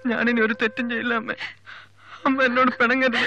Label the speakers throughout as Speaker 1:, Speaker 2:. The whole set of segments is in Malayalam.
Speaker 1: ഞാനിനി ഒരു തെറ്റും ചെയ്യില്ല അമ്മ അമ്മ എന്നോട് പിണങ്ങരുത്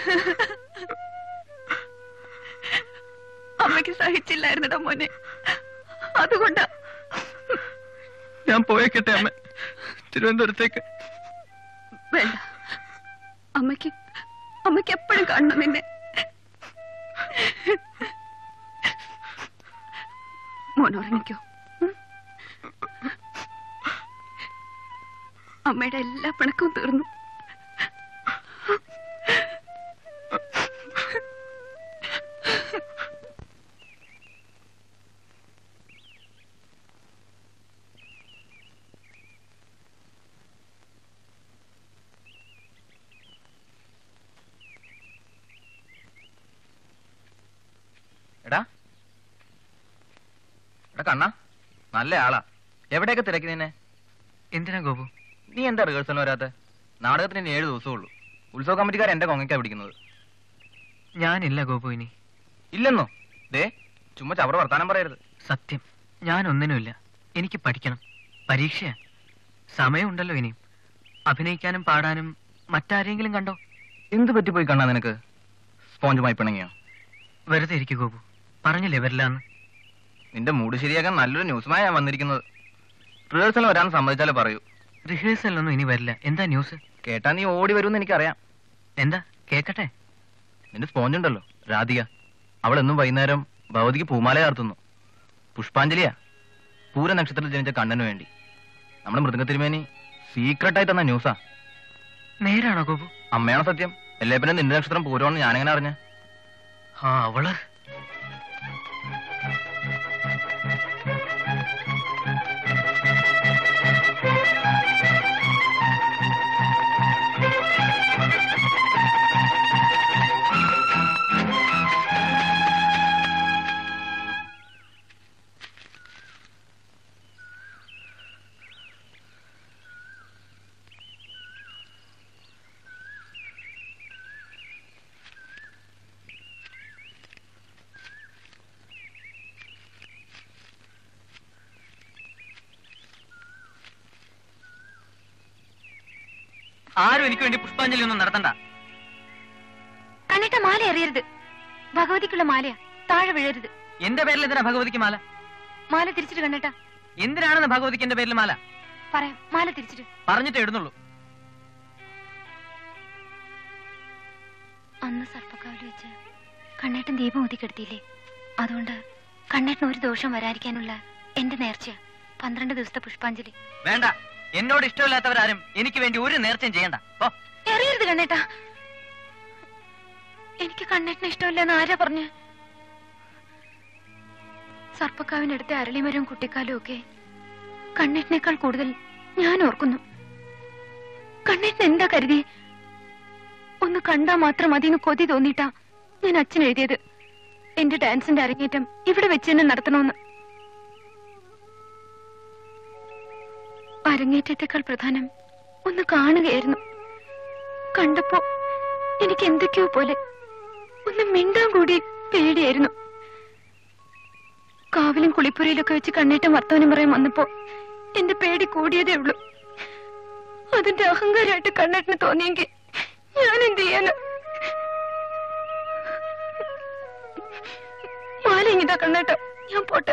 Speaker 2: അമ്മയ്ക്ക് സഹിച്ചില്ലായിരുന്നടാ മോനെ അതുകൊണ്ടാ
Speaker 1: ഞാൻ പോയേക്കട്ടെ അമ്മ തിരുവനന്തപുരത്തേക്ക്
Speaker 2: വേണ്ട അമ്മയ്ക്ക് അമ്മയ്ക്ക് എപ്പോഴും കാണണം നിന്നെ മോൻ ഉറങ്ങിക്കോ ഉം? അമ്മയുടെ എല്ലാ പിണക്കവും തീർന്നു
Speaker 3: എടാ എടാ കണ്ണ നല്ല ആളാ എവിടെയൊക്കെ തിരക്കി നിന്നെ
Speaker 1: എന്തിനാ ഗോപു
Speaker 3: നീ എന്താ റിഹേഴ്സലിന് വരാത്ത നാടകത്തിന് ഇനി ഏഴ് ദിവസമേ ഉള്ളൂ ഉത്സവ കമ്മിറ്റിക്കാർ എന്റെ കൊങ്ങയ്ക്കാ പിടിക്കുന്നത്
Speaker 1: ഞാനില്ല ഗോപു ഇനി
Speaker 3: ഇല്ലെന്നോ ദേ ചുമ്മാ ചവറ വർത്താനം പറയരുത്
Speaker 1: സത്യം ഞാൻ ഒന്നിനുമില്ല എനിക്ക് പഠിക്കണം പരീക്ഷയാ സമയമുണ്ടല്ലോ ഇനിയും അഭിനയിക്കാനും പാടാനും മറ്റാരെങ്കിലും കണ്ടോ
Speaker 3: എന്ത് പറ്റിപ്പോയി കണ്ണാ നിനക്ക് സ്പോഞ്ചുമായി പിണങ്ങിയോ
Speaker 1: വെറുതെ ഇരിക്കു ഗോപു പറഞ്ഞില്ലേ വരില്ലാന്ന്
Speaker 3: നിന്റെ മൂഡ് ശരിയാക്കാൻ നല്ലൊരു ന്യൂസുമായി ഞാൻ വന്നിരിക്കുന്നത് റിഹേഴ്സൽ വരാൻ സമ്മതിച്ചാലേ പറയൂ
Speaker 1: റിഹേഴ്സലൊന്നും ഇനി വരില്ല എന്താ ന്യൂസ്
Speaker 3: കേട്ടാ നീ ഓടി വരുമെന്ന് എനിക്കറിയാം
Speaker 1: എന്താ കേക്കട്ടെ
Speaker 3: നിന്റെ സ്പോഞ്ച് ഉണ്ടല്ലോ രാധിക അവൾ എന്നും വൈകുന്നേരം ഭഗവതിക്ക് പൂമാല ചാർത്തുന്നു പുഷ്പാഞ്ജലിയാ പൂര നക്ഷത്രത്തിൽ ജനിച്ച കണ്ണന് വേണ്ടി നമ്മുടെ മൃദംഗ തിരുമേനി സീക്രട്ടായി തന്ന ന്യൂസാ
Speaker 1: നേരാണോ ഗോപു
Speaker 3: അമ്മയാണോ സത്യം അല്ലേ പിന്നെ നിന്റെ നക്ഷത്രം പൂരമാണെന്ന് ഞാനെങ്ങനെ അറിഞ്ഞ
Speaker 1: ആ അവള് ആരും എനിക്ക് വേണ്ടി പുഷ്പാഞ്ജലി ഒന്നും നടത്തണ്ട
Speaker 2: കണ്ണിട്ട മാല എറിയരുത് ഭഗവതിക്കുള്ള മാലയാ താഴെ വീഴരുത്
Speaker 1: എന്റെ പേരിൽ എന്തിനാ ഭഗവതിക്ക് മാല
Speaker 2: മാല തിരിച്ചിട്ട് കണ്ണിട്ട
Speaker 1: എന്തിനാണെന്ന് ഭഗവതിക്ക് എന്റെ പേരിൽ മാല
Speaker 2: പറയാം മാല തിരിച്ചിട്ട്
Speaker 1: പറഞ്ഞിട്ടേ ഇടുന്നുള്ളൂ
Speaker 2: അന്ന് സർപ്പക്കാവിൽ വെച്ച് കണ്ണേട്ടൻ ദീപം ഊതിക്കെടുത്തിയില്ലേ അതുകൊണ്ട് കണ്ണേട്ടന് ഒരു ദോഷം വരാതിരിക്കാനുള്ള എന്റെ നേർച്ച പന്ത്രണ്ട് ദിവസത്തെ പുഷ്പാഞ്ജലി
Speaker 1: വേണ്ട എന്നോട് ഇഷ്ടമില്ലാത്തവരാരും എനിക്ക് വേണ്ടി ഒരു നേർച്ചയും ചെയ്യണ്ട ഓ
Speaker 2: എറിയരുത് കണ്ണേട്ടാ എനിക്ക് കണ്ണേട്ടനെ ഇഷ്ടമില്ലെന്ന് ആരാ പറഞ്ഞ് സർപ്പക്കാവിനടുത്തെ അരളിമരവും കുട്ടിക്കാലും ഒക്കെ കണ്ണേട്ടനേക്കാൾ കൂടുതൽ ഞാൻ ഓർക്കുന്നു കണ്ണേട്ടൻ എന്താ കരുതി ഒന്ന് കണ്ടാ മാത്രം മതിന്ന് കൊതി തോന്നിയിട്ടാ ഞാൻ അച്ഛൻ എഴുതിയത് എന്റെ ഡാൻസിന്റെ അരങ്ങേറ്റം ഇവിടെ വെച്ച് തന്നെ നടത്തണമെന്ന് അരങ്ങേറ്റത്തെക്കാൾ പ്രധാനം ഒന്ന് കാണുകയായിരുന്നു കണ്ടപ്പോ എനിക്ക് എന്തൊക്കെയോ പോലെ ഒന്ന് മിണ്ടാൻ കൂടി പേടിയായിരുന്നു കാവിലും കുളിപ്പുരയിലൊക്കെ വെച്ച് കണ്ണേറ്റം വർത്തമാനം പറയാൻ വന്നപ്പോ എന്റെ പേടി കൂടിയതേ ഉള്ളൂ അതിന്റെ അഹങ്കാരമായിട്ട് കണ്ണേട്ടിന് തോന്നിയെങ്കിൽ ഞാൻ എന്ത് ചെയ്യാന് മാല ഇങ്ങിതാ കണ്ണേട്ട ഞാൻ പോട്ടെ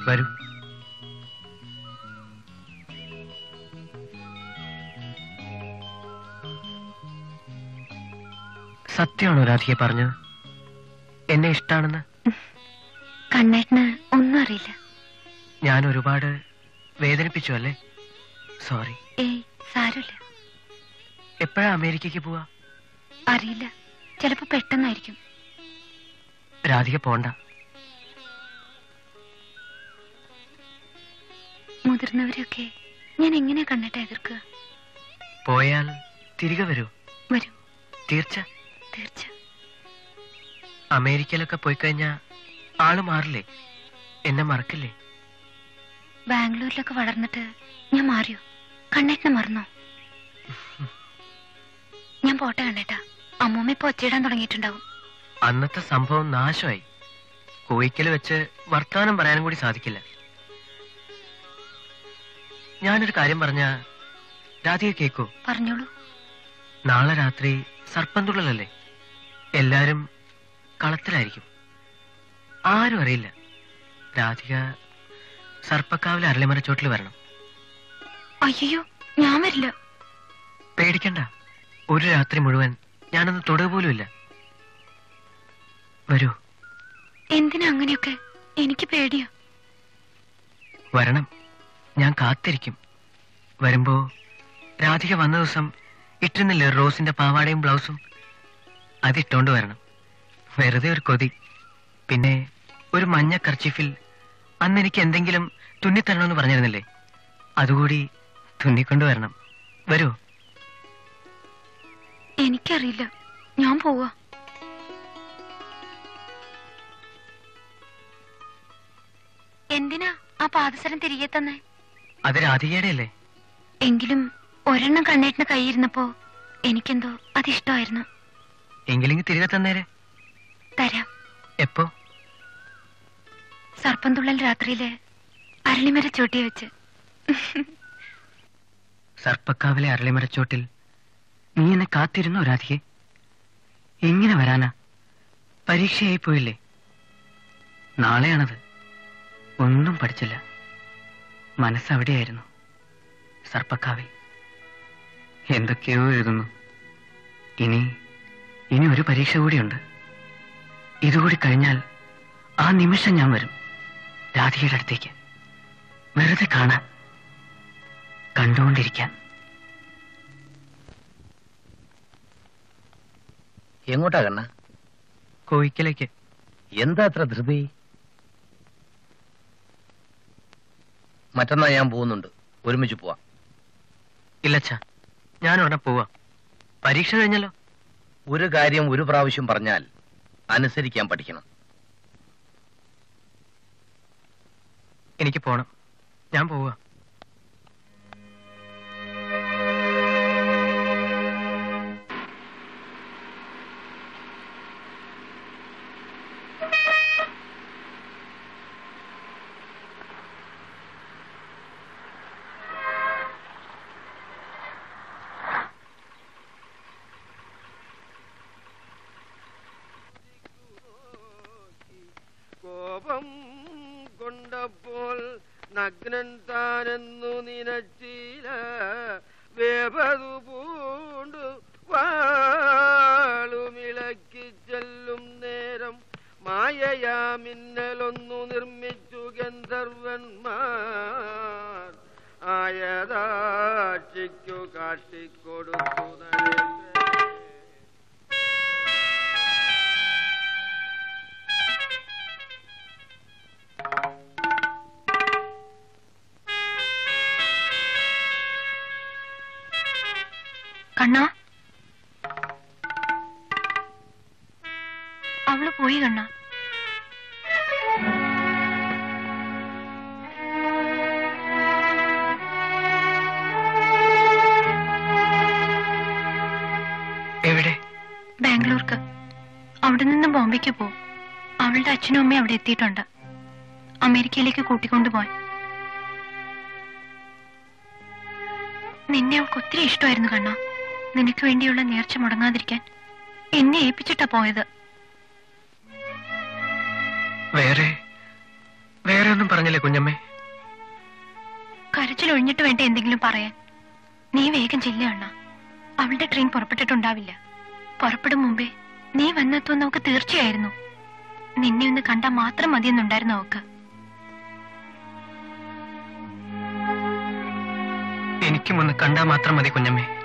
Speaker 3: വരൂ സത്യമാണോ രാധിക പറഞ്ഞത് എന്നെ ഇഷ്ടാണെന്ന്
Speaker 2: കണ്ണേട്ടന് ഒന്നും അറിയില്ല
Speaker 3: ഞാൻ ഒരുപാട് വേദനിപ്പിച്ചു അല്ലേ സോറി
Speaker 2: ഏയ് സാരമില്ല
Speaker 3: എപ്പോഴാ അമേരിക്കയ്ക്ക് പോവാ
Speaker 2: അറിയില്ല ചിലപ്പോ പെട്ടെന്നായിരിക്കും
Speaker 3: രാധിക പോണ്ട
Speaker 2: മുതിർന്നവരെയൊക്കെ ഞാൻ എങ്ങനെ കണ്ണേട്ട എതിർക്കുക
Speaker 3: പോയാൽ തിരികെ വരൂ
Speaker 2: വരും
Speaker 3: തീർച്ച
Speaker 2: തീർച്ച
Speaker 3: അമേരിക്കയിലൊക്കെ പോയി കഴിഞ്ഞാ ആള് മാറില്ലേ എന്നെ മറക്കില്ലേ
Speaker 2: ബാംഗ്ലൂരിലൊക്കെ വളർന്നിട്ട് ഞാൻ മാറിയോ കണ്ണേട്ടനെ മറന്നോ ഞാൻ പോട്ടെ കണ്ണേട്ടാ അമ്മൂമ്മ ഇപ്പൊ ഒച്ചയിടാൻ തുടങ്ങിയിട്ടുണ്ടാവും
Speaker 3: അന്നത്തെ സംഭവം നാശമായി കോയിക്കല് വെച്ച് വർത്തമാനം പറയാനും കൂടി സാധിക്കില്ല ഞാനൊരു കാര്യം പറഞ്ഞ രാധിക കേക്കോ
Speaker 2: പറഞ്ഞോളൂ
Speaker 3: നാളെ രാത്രി സർപ്പന്തുള്ളലല്ലേ എല്ലാരും കളത്തിലായിരിക്കും ആരും അറിയില്ല രാധിക സർപ്പക്കാവിലെ അരളിമരച്ചോട്ടിൽ വരണം
Speaker 2: അയ്യോ ഞാൻ വരില്ല
Speaker 3: പേടിക്കണ്ട ഒരു രാത്രി മുഴുവൻ ഞാനൊന്ന് തൊടുക പോലുമില്ല വരൂ
Speaker 2: എന്തിനാ അങ്ങനെയൊക്കെ എനിക്ക് പേടിയാ
Speaker 3: വരണം ഞാൻ കാത്തിരിക്കും വരുമ്പോ രാധിക വന്ന ദിവസം ഇട്ടിരുന്നില്ലേ റോസിന്റെ പാവാടയും ബ്ലൗസും അതിട്ടോണ്ട് വരണം വെറുതെ ഒരു കൊതി പിന്നെ ഒരു മഞ്ഞ കർച്ചിഫിൽ അന്ന് എനിക്ക് എന്തെങ്കിലും തുന്നിത്തരണമെന്ന് പറഞ്ഞിരുന്നില്ലേ അതുകൂടി തുന്നിക്കൊണ്ട് വരണം വരൂ
Speaker 2: എനിക്കറിയില്ല ഞാൻ പോവാ എന്തിനാ ആ പാദസരം തിരികെ തന്നെ
Speaker 3: അത് രാധികയുടെ അല്ലേ
Speaker 2: എങ്കിലും ഒരെണ്ണം കണ്ണേട്ടിന് കൈയിരുന്നപ്പോ എനിക്കെന്തോ അതിഷ്ടമായിരുന്നു
Speaker 3: എങ്കിലെങ്കിൽ തിരികെ തന്നേരെ
Speaker 2: തരാം
Speaker 3: എപ്പോ
Speaker 2: സർപ്പംതുള്ളൽ രാത്രിയില് അരളിമര ചോട്ടിയെ വെച്ച്
Speaker 3: സർപ്പക്കാവിലെ അരളിമരച്ചോട്ടിൽ നീ എന്നെ കാത്തിരുന്നോ രാധികെ എങ്ങനെ വരാനാ പരീക്ഷയായി പോയില്ലേ നാളെയാണത് ഒന്നും പഠിച്ചില്ല മനസ്സവിടെയായിരുന്നു സർപ്പക്കാവിൽ എന്തൊക്കെയോ എഴുതുന്നു ഇനി ഇനി ഒരു പരീക്ഷ കൂടിയുണ്ട് ഇതുകൂടി കഴിഞ്ഞാൽ ആ നിമിഷം ഞാൻ വരും രാധികയുടെ അടുത്തേക്ക് വെറുതെ കാണാൻ കണ്ടുകൊണ്ടിരിക്കാൻ
Speaker 4: എങ്ങോട്ടാ കണ്ണ
Speaker 3: കോയിക്കലേക്ക്
Speaker 4: എന്താ അത്ര ധൃതി മറ്റന്നാ ഞാൻ പോകുന്നുണ്ട് ഒരുമിച്ച് പോവാം
Speaker 3: ഇല്ലച്ച ഞാൻ ഉടനെ പോവാം പരീക്ഷ കഴിഞ്ഞല്ലോ
Speaker 4: ഒരു കാര്യം ഒരു പ്രാവശ്യം പറഞ്ഞാൽ അനുസരിക്കാൻ പഠിക്കണം
Speaker 3: എനിക്ക് പോണം ഞാൻ പോവാ
Speaker 5: കോപം കൊണ്ടപ്പോൾ നഗ്നൻ താനെന്നു നിനച്ചില വേപതു പൂണ്ടു വാളുമിളക്കി ചെല്ലും നേരം മായയാ മിന്നലൊന്നു നിർമ്മിച്ചു ഗന്ധർവന്മാർ ആയതാക്ഷിക്കു കാട്ടിക്കൊടുത്തു നരേന്ദ്രനെ.
Speaker 2: കണ്ണാ അവള് പോയി കണ്ണാ
Speaker 3: എവിടെ
Speaker 2: ബാംഗ്ലൂർക്ക് അവിടെ നിന്ന് ബോംബെക്ക് പോകും അവളുടെ അച്ഛനും അമ്മയും അവിടെ എത്തിയിട്ടുണ്ട് അമേരിക്കയിലേക്ക് കൂട്ടിക്കൊണ്ടുപോയി നിന്നെ അവൾക്ക് ഒത്തിരി ഇഷ്ടമായിരുന്നു കണ്ണ നിനക്ക് വേണ്ടിയുള്ള നേർച്ച മുടങ്ങാതിരിക്കാൻ എന്നെ ഏൽപ്പിച്ചിട്ടാ പോയത്
Speaker 3: വേറെ വേറെ ഒന്നും പറഞ്ഞില്ലേ കുഞ്ഞമ്മേ
Speaker 2: കരച്ചിൽ ഒഴിഞ്ഞിട്ട് വേണ്ട എന്തെങ്കിലും പറയാൻ നീ വേഗം ചെല്ലുക അണ്ണ അവളുടെ ട്രെയിൻ പുറപ്പെട്ടിട്ടുണ്ടാവില്ല പുറപ്പെടും മുമ്പേ നീ വന്നെത്തുമെന്ന് അവക്ക് തീർച്ചയായിരുന്നു നിന്നെ ഒന്ന് കണ്ടാൽ മാത്രം മതിയെന്നുണ്ടായിരുന്നു അവക്ക്
Speaker 3: എനിക്കും ഒന്ന് കണ്ടാൽ മാത്രം മതി കുഞ്ഞമ്മേ